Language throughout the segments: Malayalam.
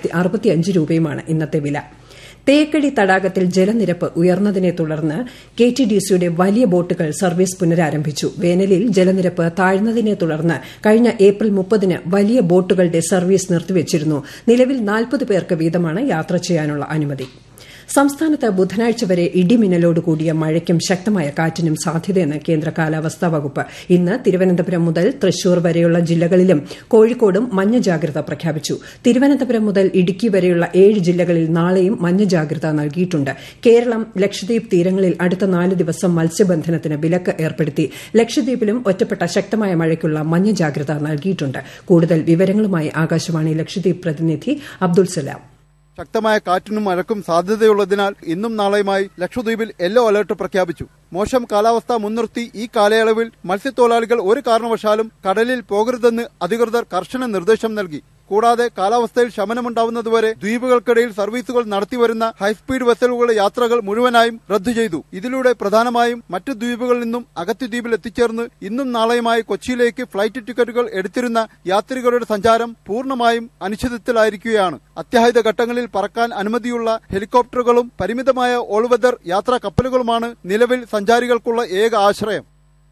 തൊള്ളായിരത്തി അറുപത്തിയഞ്ച് രൂപയുമാണ് ഇന്നത്തെ വില തേക്കടി തടാകത്തിൽ ജലനിരപ്പ് ഉയർന്നതിനെ തുടർന്ന് കെ ടി ഡി സിയുടെ വലിയ ബോട്ടുകൾ സർവീസ് പുനരാരംഭിച്ചു വേനലിൽ ജലനിരപ്പ് താഴ്ന്നതിനെ തുടർന്ന് കഴിഞ്ഞ ഏപ്രിൽ മുപ്പതിന് വലിയ ബോട്ടുകളുടെ സർവീസ് നിർത്തിവച്ചിരുന്നു നിലവിൽ നാൽപ്പത് പേർക്ക് വീതമാണ് യാത്ര ചെയ്യാനുള്ള അനുമതി സംസ്ഥാനത്ത് ബുധനാഴ്ച വരെ ഇടിമിന്നലോട് കൂടിയ മഴയ്ക്കും ശക്തമായ കാറ്റിനും സാധ്യതയെന്ന് കേന്ദ്ര കാലാവസ്ഥാ വകുപ്പ് ഇന്ന് തിരുവനന്തപുരം മുതൽ തൃശൂർ വരെയുള്ള ജില്ലകളിലും കോഴിക്കോടും മഞ്ഞ ജാഗ്രത പ്രഖ്യാപിച്ചു തിരുവനന്തപുരം മുതൽ ഇടുക്കി വരെയുള്ള ഏഴ് ജില്ലകളിൽ നാളെയും മഞ്ഞ ജാഗ്രത നൽകിയിട്ടുണ്ട് കേരളം ലക്ഷദ്വീപ് തീരങ്ങളിൽ അടുത്ത നാല് ദിവസം മത്സ്യബന്ധനത്തിന് വിലക്ക് ഏർപ്പെടുത്തി ലക്ഷദ്വീപിലും ഒറ്റപ്പെട്ട ശക്തമായ മഴയ്ക്കുള്ള മഞ്ഞ ജാഗ്രത നൽകിയിട്ടുണ്ട് കൂടുതൽ വിവരങ്ങളുമായി ആകാശവാണി ലക്ഷദ്വീപ് പ്രതിനിധി അബ്ദുൾ സലാം ശക്തമായ കാറ്റിനും മഴക്കും സാധ്യതയുള്ളതിനാൽ ഇന്നും നാളെയുമായി ലക്ഷദ്വീപിൽ യെല്ലോ അലർട്ട് പ്രഖ്യാപിച്ചു മോശം കാലാവസ്ഥ മുൻനിർത്തി ഈ കാലയളവിൽ മത്സ്യത്തൊഴിലാളികൾ ഒരു കാരണവശാലും കടലിൽ പോകരുതെന്ന് അധികൃതർ കർശന നിർദ്ദേശം നൽകി കൂടാതെ കാലാവസ്ഥയിൽ ശമനമുണ്ടാവുന്നതുവരെ ദ്വീപുകൾക്കിടയിൽ സർവീസുകൾ നടത്തിവരുന്ന ഹൈസ്പീഡ് വെസലുകളുടെ യാത്രകൾ മുഴുവനായും റദ്ദു ചെയ്തു ഇതിലൂടെ പ്രധാനമായും മറ്റു ദ്വീപുകളിൽ നിന്നും അഗത്തി ദ്വീപിൽ എത്തിച്ചേർന്ന് ഇന്നും നാളെയുമായി കൊച്ചിയിലേക്ക് ഫ്ലൈറ്റ് ടിക്കറ്റുകൾ എടുത്തിരുന്ന യാത്രികരുടെ സഞ്ചാരം പൂർണ്ണമായും അനിശ്ചിതത്വത്തിലായിരിക്കുകയാണ് അത്യാഹിത ഘട്ടങ്ങളിൽ പറക്കാൻ അനുമതിയുള്ള ഹെലികോപ്റ്ററുകളും പരിമിതമായ ഓൾ വെതർ യാത്രാ കപ്പലുകളുമാണ് നിലവിൽ സഞ്ചാരികൾക്കുള്ള ഏക ആശ്രയം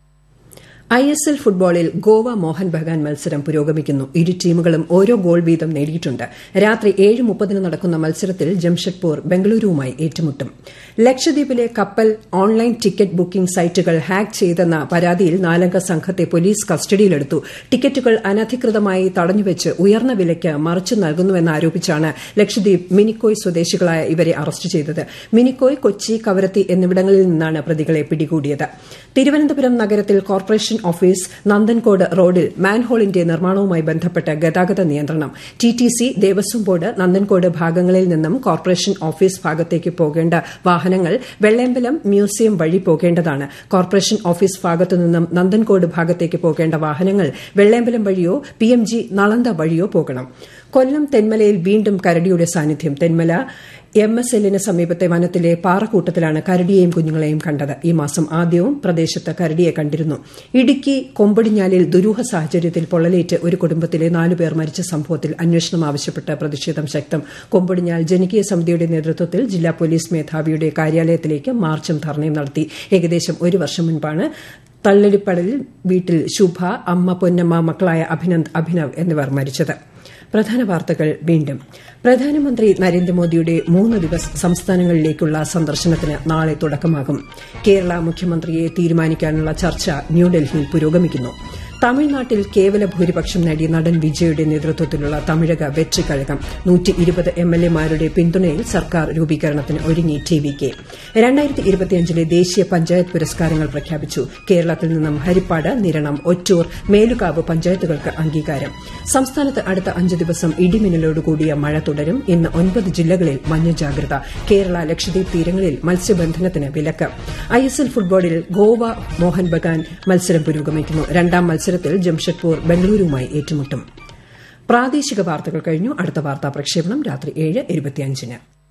ഐ എസ് എൽ ഫുട്ബോളിൽ ഗോവ മോഹൻ ബഗാൻ മത്സരം പുരോഗമിക്കുന്നു ഇരു ടീമുകളും ഓരോ ഗോൾ വീതം നേടിയിട്ടുണ്ട് രാത്രി ഏഴ് മുപ്പതിന് നടക്കുന്ന മത്സരത്തിൽ ജംഷഡ്പൂർ ബംഗളൂരുവുമായി ഏറ്റുമുട്ടും ലക്ഷദ്വീപിലെ കപ്പൽ ഓൺലൈൻ ടിക്കറ്റ് ബുക്കിംഗ് സൈറ്റുകൾ ഹാക്ക് ചെയ്തെന്ന പരാതിയിൽ നാലംഗ സംഘത്തെ പോലീസ് കസ്റ്റഡിയിലെടുത്തു ടിക്കറ്റുകൾ അനധികൃതമായി തടഞ്ഞുവെച്ച് ഉയർന്ന വിലയ്ക്ക് മറിച്ചു നൽകുന്നുവെന്നാരോപിച്ചാണ് ലക്ഷദ്വീപ് മിനിക്കോയ് സ്വദേശികളായ ഇവരെ അറസ്റ്റ് ചെയ്തത് മിനിക്കോയ് കൊച്ചി കവരത്തി എന്നിവിടങ്ങളിൽ നിന്നാണ് പ്രതികളെ പിടികൂടിയത് തിരുവനന്തപുരം നഗരത്തിൽ കോർപ്പറേഷൻ ഓഫീസ് നന്ദൻകോട് റോഡിൽ മാൻഹോളിന്റെ നിർമ്മാണവുമായി ബന്ധപ്പെട്ട് ഗതാഗത നിയന്ത്രണം T T C Devaswom board Nandancode ഭാഗങ്ങളിൽ നിന്നും കോർപ്പറേഷൻ ഓഫീസ് ഭാഗത്തേക്ക് പോകേണ്ട വാഹനങ്ങൾ വെള്ളയമ്പലം മ്യൂസിയം വഴി പോകേണ്ടതാണ് കോർപ്പറേഷൻ ഓഫീസ് ഭാഗത്തു നിന്നും നന്ദൻകോട് ഭാഗത്തേക്ക് പോകേണ്ട വാഹനങ്ങൾ വെള്ളയമ്പലം വഴിയോ പി എം ജി നളന്ത വഴിയോ പോകണം കൊല്ലം തെന്മലയിൽ വീണ്ടും കരടിയുടെ സാന്നിധ്യം തെന്മല എം എസ് എല്ലിന് സമീപത്തെ വനത്തിലെ പാറക്കൂട്ടത്തിലാണ് കരടിയെയും കുഞ്ഞുങ്ങളെയും കണ്ടത് ഈ മാസം ആദ്യവും പ്രദേശത്ത് കരടിയെ കണ്ടിരുന്നു ഇടുക്കി കൊമ്പടിഞ്ഞാലിൽ ദുരൂഹ സാഹചര്യത്തിൽ പൊള്ളലേറ്റ് ഒരു കുടുംബത്തിലെ നാലുപേർ മരിച്ച സംഭവത്തിൽ അന്വേഷണം ആവശ്യപ്പെട്ട് പ്രതിഷേധം ശക്തം കൊമ്പടിഞ്ഞാൽ ജനകീയ സമിതിയുടെ നേതൃത്വത്തിൽ ജില്ലാ പോലീസ് മേധാവിയുടെ കാര്യാലയത്തിലേക്ക് മാർച്ചും ധർണയും നടത്തി ഏകദേശം ഒരു വർഷം മുൻപാണ് തള്ളലിപ്പടലിൽ വീട്ടിൽ ശുഭ അമ്മ പൊന്നമ്മ മക്കളായ അഭിനന്ദ് അഭിനവ് എന്നിവർ മരിച്ചത് പ്രധാന വാർത്തകൾ വീണ്ടും പ്രധാനമന്ത്രി നരേന്ദ്രമോദിയുടെ മൂന്ന് ദിവസ സംസ്ഥാനങ്ങളിലേക്കുള്ള സന്ദർശനത്തിന് നാളെ തുടക്കമാകും കേരള മുഖ്യമന്ത്രിയെ തീരുമാനിക്കാനുള്ള ചർച്ച ന്യൂഡൽഹിയിൽ പുരോഗമിക്കുന്നു തമിഴ്നാട്ടിൽ കേവല ഭൂരിപക്ഷം നേടിയ നടൻ വിജയുടെ നേതൃത്വത്തിലുള്ള തമിഴക വെற்றி കഴകം നൂറ്റി ഇരുപത് എം എൽ എമാരുടെ പിന്തുണയിൽ സർക്കാർ രൂപീകരണത്തിന് ഒരുങ്ങി ടി വി കെ രണ്ടായിരത്തി ഇരുപത്തിയഞ്ചിലെ ദേശീയ പഞ്ചായത്ത് പുരസ്കാരങ്ങൾ പ്രഖ്യാപിച്ചു കേരളത്തിൽ നിന്നും ഹരിപ്പാട് നിരണം ഒറ്റൂർ മേലുകാവ് പഞ്ചായത്തുകൾക്ക് അംഗീകാരം സംസ്ഥാനത്ത് അടുത്ത അഞ്ച് ദിവസം ഇടിമിന്നലോടുകൂടിയ മഴ തുടരും ഇന്ന് ഒൻപത് ജില്ലകളിൽ മഞ്ഞ ജാഗ്രത കേരള ലക്ഷദ്വീപ് തീരങ്ങളിൽ മത്സ്യബന്ധനത്തിന് വിലക്ക് ഐ എസ് എൽ ഫുട്ബോളിൽ ഗോവ മോഹൻ ബഗാൻ മത്സരം പുരോഗമിക്കുന്നു രണ്ടാം മത്സരത്തിൽ ജംഷഡ്പൂർ ബംഗളൂരുവുമായി ഏറ്റുമുട്ടും പ്രാദേശിക വാർത്തകൾ കഴിഞ്ഞു അടുത്ത വാർത്താ പ്രക്ഷേപണം രാത്രി ഏഴ് ഇരുപത്തിയഞ്ചിന്